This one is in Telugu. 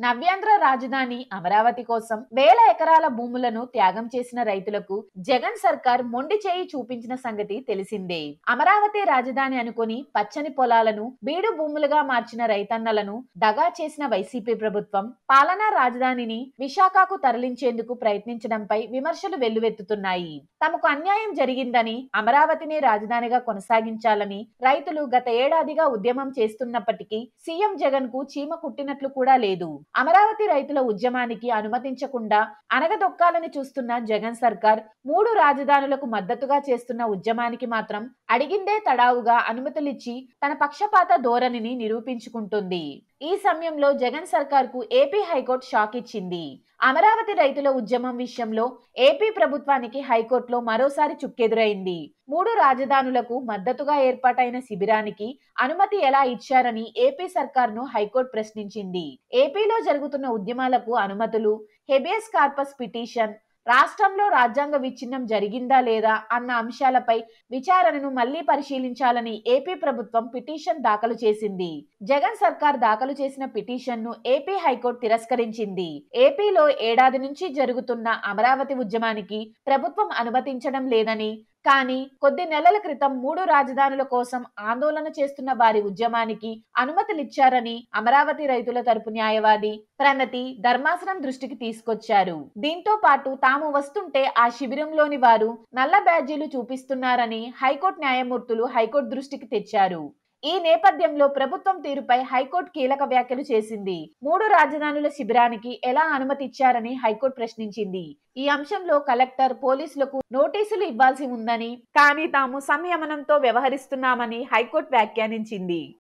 నవ్యాంధ్ర రాజధాని అమరావతి కోసం వేల ఎకరాల భూములను త్యాగం చేసిన రైతులకు జగన్ సర్కార్ మొండి చేయి చూపించిన సంగతి తెలిసిందే అమరావతి రాజధాని అనుకుని పచ్చని పొలాలను బీడు భూములుగా మార్చిన రైతన్నలను దగా చేసిన వైసీపీ ప్రభుత్వం పాలనా రాజధానిని విశాఖకు తరలించేందుకు ప్రయత్నించడంపై విమర్శలు వెల్లువెత్తుతున్నాయి తమకు అన్యాయం జరిగిందని అమరావతిని రాజధానిగా కొనసాగించాలని రైతులు గత ఏడాదిగా ఉద్యమం చేస్తున్నప్పటికీ సీఎం జగన్ కు చీమ కుట్టినట్లు కూడా లేదు అమరావతి రైతుల ఉద్యమానికి అనుమతించకుండా అనగదొక్కాలని చూస్తున్న జగన్ సర్కార్ మూడు రాజధానులకు మద్దతుగా చేస్తున్న ఉద్యమానికి మాత్రం అడిగిందే తడావుగా అనుమతులిచ్చి తన పక్షపాత ధోరణిని నిరూపించుకుంటుంది ఈ సమయంలో జగన్ సర్కార్ కు ఏపీ హైకోర్టు షాక్ ఇచ్చింది అమరావతి రైతుల ఉద్యమం విషయంలో ఏపీ ప్రభుత్వానికి హైకోర్టులో మరోసారి చుక్కెదురైంది మూడు రాజధానులకు మద్దతుగా ఏర్పాటైన శిబిరానికి అనుమతి ఎలా ఇచ్చారని ఏపీ సర్కార్ను హైకోర్టు ప్రశ్నించింది ఏపీలో జరుగుతున్న ఉద్యమాలకు అనుమతులు హెబియస్ కార్పస్ పిటిషన్ రాష్ట్రంలో రాజ్యాంగ విచ్ఛిన్నం జరిగిందా లేదా అన్న అంశాలపై విచారణను మళ్లీ పరిశీలించాలని ఏపీ ప్రభుత్వం పిటిషన్ దాఖలు చేసింది జగన్ సర్కార్ దాఖలు చేసిన పిటిషన్ ను ఏపీ హైకోర్టు తిరస్కరించింది ఏపీలో ఏడాది నుంచి జరుగుతున్న అమరావతి ఉద్యమానికి ప్రభుత్వం అనుమతించడం లేదని కానీ కొద్ది నెలల క్రితం మూడు రాజధానుల కోసం ఆందోళన చేస్తున్న వారి ఉద్యమానికి అనుమతులిచ్చారని అమరావతి రైతుల తరపు న్యాయవాది ప్రణతి ధర్మాసనం దృష్టికి తీసుకొచ్చారు దీంతో పాటు తాము వస్తుంటే ఆ శిబిరంలోని వారు నల్ల బ్యాడ్జీలు చూపిస్తున్నారని హైకోర్టు న్యాయమూర్తులు హైకోర్టు దృష్టికి తెచ్చారు ఈ నేపథ్యంలో ప్రభుత్వం తీరుపై హైకోర్టు కీలక వ్యాఖ్యలు చేసింది మూడు రాజధానుల శిబిరానికి ఎలా అనుమతి ఇచ్చారని హైకోర్టు ప్రశ్నించింది ఈ అంశంలో కలెక్టర్ పోలీసులకు నోటీసులు ఇవ్వాల్సి ఉందని కానీ తాము సంయమనంతో వ్యవహరిస్తున్నామని హైకోర్టు వ్యాఖ్యానించింది